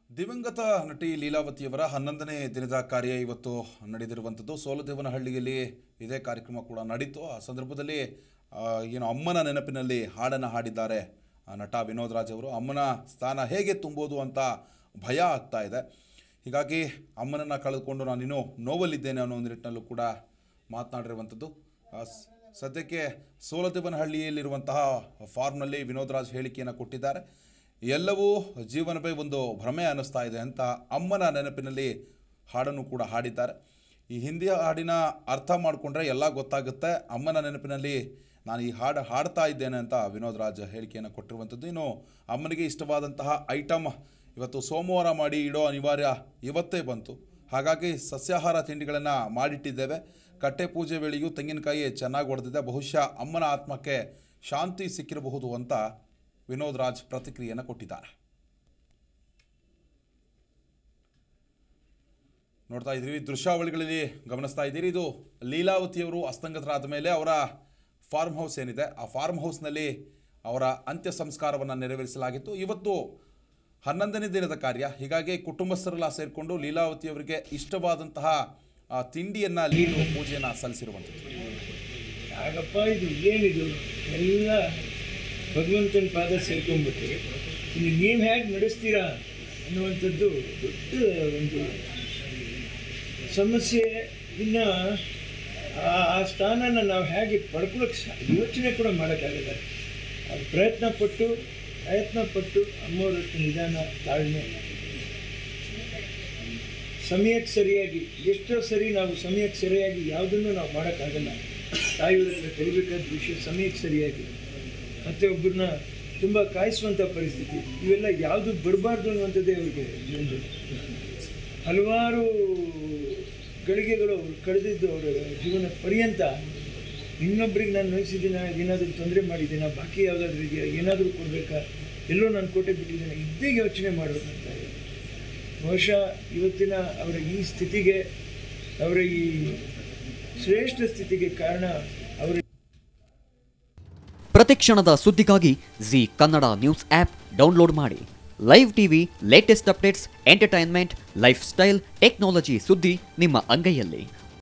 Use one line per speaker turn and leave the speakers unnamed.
ದಿವಂಗತ ನಟಿ ಲೀಲಾವತಿಯವರ ಹನ್ನೊಂದನೇ ದಿನದ ಕಾರ್ಯ ಇವತ್ತು ನಡೆದಿರುವಂಥದ್ದು ಸೋಲದೇವನಹಳ್ಳಿಯಲ್ಲಿ ಇದೇ ಕಾರ್ಯಕ್ರಮ ಕೂಡ ನಡೀತು ಆ ಸಂದರ್ಭದಲ್ಲಿ ಆ, ಏನು ಅಮ್ಮನ ನೆನಪಿನಲ್ಲಿ ಹಾಡನ್ನು ಹಾಡಿದ್ದಾರೆ ಆ ನಟ ವಿನೋದ್ ರಾಜ್ ಅವರು ಅಮ್ಮನ ಸ್ಥಾನ ಹೇಗೆ ತುಂಬೋದು ಅಂತ ಭಯ ಆಗ್ತಾ ಇದೆ ಹೀಗಾಗಿ ಅಮ್ಮನನ್ನು ಕಳೆದುಕೊಂಡು ನಾನಿನ್ನೂ ನೋವಲ್ಲಿದ್ದೇನೆ ಅನ್ನೋ ಒಂದು ನಿಟ್ಟಿನಲ್ಲೂ ಕೂಡ ಮಾತನಾಡಿರುವಂಥದ್ದು ಆ, ಸ್- ಸದ್ಯಕ್ಕೆ ಸೋಲದೇವನಹಳ್ಳಿಯಲ್ಲಿರುವಂತಹ ಫಾರ್ಮ್ನಲ್ಲಿ ವಿನೋದ್ ರಾಜ್ ಹೇಳಿಕೆಯನ್ನು ಕೊಟ್ಟಿದ್ದಾರೆ ಎಲ್ಲವೂ ಜೀವನವೇ ಒಂದು ಭ್ರಮೆ ಅನ್ನಿಸ್ತಾ ಇದೆ ಅಂತ ಅಮ್ಮನ ನೆನಪಿನಲ್ಲಿ ಹಾಡನ್ನು ಕೂಡ ಹಾಡಿದ್ದಾರೆ ಈ ಹಿಂದಿ ಹಾಡಿನ ಅರ್ಥ ಮಾಡಿಕೊಂಡ್ರೆ ಎಲ್ಲ ಗೊತ್ತಾಗುತ್ತೆ ಅಮ್ಮನ ನೆನಪಿನಲ್ಲಿ ನಾನು ಈ ಹಾಡು ಹಾಡ್ತಾ ಇದ್ದೇನೆ ಅಂತ ವಿನೋದ್ ರಾಜ್ ಹೇಳಿಕೆಯನ್ನು ಕೊಟ್ಟಿರುವಂಥದ್ದು ಇನ್ನು ಅಮ್ಮನಿಗೆ ಇಷ್ಟವಾದಂತಹ ಐಟಮ್ ಇವತ್ತು ಸೋಮವಾರ ಮಾಡಿ ಇಡೋ ಅನಿವಾರ್ಯ ಇವತ್ತೇ ಬಂತು ಹಾಗಾಗಿ ಸಸ್ಯಾಹಾರ ತಿಂಡಿಗಳನ್ನು ಮಾಡಿಟ್ಟಿದ್ದೇವೆ ಕಟ್ಟೆ ಪೂಜೆ ವೇಳೆಯೂ ತೆಂಗಿನಕಾಯಿ ಚೆನ್ನಾಗಿ ಹೊಡೆದಿದೆ ಬಹುಶಃ ಅಮ್ಮನ ಆತ್ಮಕ್ಕೆ ಶಾಂತಿ ಸಿಕ್ಕಿರಬಹುದು ಅಂತ ವಿನೋದ್ ರಾಜ್ ಪ್ರತಿಕ್ರಿಯೆಯನ್ನು ಕೊಟ್ಟಿದ್ದಾರೆ ನೋಡ್ತಾ ಇದ್ದೀವಿ ದೃಶ್ಯಾವಳಿಗಳಲ್ಲಿ ಗಮನಿಸ್ತಾ ಇದ್ದೀರಿ ಇದು ಲೀಲಾವತಿಯವರು ಅಸ್ತಂಗತರಾದ ಮೇಲೆ ಅವರ ಫಾರ್ಮ್ ಹೌಸ್ ಏನಿದೆ ಆ ಫಾರ್ಮ್ ಹೌಸ್ನಲ್ಲಿ ಅವರ ಅಂತ್ಯ ಸಂಸ್ಕಾರವನ್ನು ನೆರವೇರಿಸಲಾಗಿತ್ತು ಇವತ್ತು ಹನ್ನೊಂದನೇ ದಿನದ ಕಾರ್ಯ ಹೀಗಾಗಿ ಕುಟುಂಬಸ್ಥರೆಲ್ಲ ಸೇರಿಕೊಂಡು ಲೀಲಾವತಿಯವರಿಗೆ ಇಷ್ಟವಾದಂತಹ ಆ, ತಿಂಡಿಯನ್ನ ನೀಡು ಪೂಜೆಯನ್ನು ಸಲ್ಲಿಸಿರುವಂಥದ್ದು
ಆಗಪ್ಪ ಇದು ಏನಿದು ಎಲ್ಲ ಭಗವಂತನ ಪಾದ ಸೇರ್ಕೊಂಡ್ಬಿಟ್ಟು ಇಲ್ಲಿ ನೀವು ಹೇಗೆ ನಡೆಸ್ತೀರಾ ಅನ್ನುವಂಥದ್ದು ದೊಡ್ಡ ಒಂದು ಸಮಸ್ಯೆ ಇನ್ನು ಆ ಆ ಸ್ಥಾನನ ನಾವು ಹೇಗೆ ಪಡ್ಕೊಳಕ್ಕೆ ಸಾ ಯೋಚನೆ ಕೂಡ ಮಾಡೋಕ್ಕಾಗಲ್ಲ ಅದು ಪ್ರಯತ್ನ ಪಟ್ಟು ಪ್ರಯತ್ನ ಪಟ್ಟು ಅಮ್ಮವ್ರಷ್ಟು ನಿಧಾನ ತಾಳ್ಮೆ ಸಮಯಕ್ಕೆ ಸರಿಯಾಗಿ ಎಷ್ಟೋ ಸರಿ ನಾವು ಸಮಯಕ್ಕೆ ಸರಿಯಾಗಿ ಯಾವುದನ್ನು ನಾವು ಮಾಡೋಕ್ಕಾಗಲ್ಲ ತಾಯಿಯವ್ರ ಹತ್ರ ಕಲಿಬೇಕಾದ ವಿಷಯ ಸಮಯಕ್ಕೆ ಸರಿಯಾಗಿ ಮತ್ತು ಒಬ್ಬರನ್ನ ತುಂಬ ಕಾಯಿಸುವಂಥ ಪರಿಸ್ಥಿತಿ ಇವೆಲ್ಲ ಯಾವುದು ಬರಬಾರ್ದು ಅನ್ನುವಂಥದ್ದೇ ಅವ್ರಿಗೆ ಜೀವನದಲ್ಲಿ ಹಲವಾರು ಗಳಿಗೆಗಳು ಅವ್ರು ಕಳೆದಿದ್ದು ಅವರ ಜೀವನ ಪರ್ಯಂತ ಇನ್ನೊಬ್ರಿಗೆ ನಾನು ನೋಯಿಸಿದ್ದೀನ ಏನಾದರೂ ತೊಂದರೆ ಮಾಡಿದ್ದೀನ ಬಾಕಿ ಯಾವುದಾದ್ರೂ ಇದೆಯಾ ಏನಾದರೂ ಕೊಡಬೇಕಾ ಎಲ್ಲೋ ನಾನು ಕೋಟೆ ಬಿಟ್ಟಿದ್ದೇನೆ ಇದ್ದೇ ಯೋಚನೆ ಮಾಡಬೇಕಂತ ಇದೆ ಬಹುಶಃ ಇವತ್ತಿನ ಅವರ ಈ ಸ್ಥಿತಿಗೆ ಅವರ ಈ ಶ್ರೇಷ್ಠ ಸ್ಥಿತಿಗೆ ಕಾರಣ ಅವರ
ಪ್ರತಿಕ್ಷಣದ ಸುದ್ದಿಗಾಗಿ Zee Kannada news app download ಮಾಡಿ live TV latest updates entertainment lifestyle technology ಸುದ್ದಿ ನಿಮ್ಮ ಅಂಗೈಯಲ್ಲಿ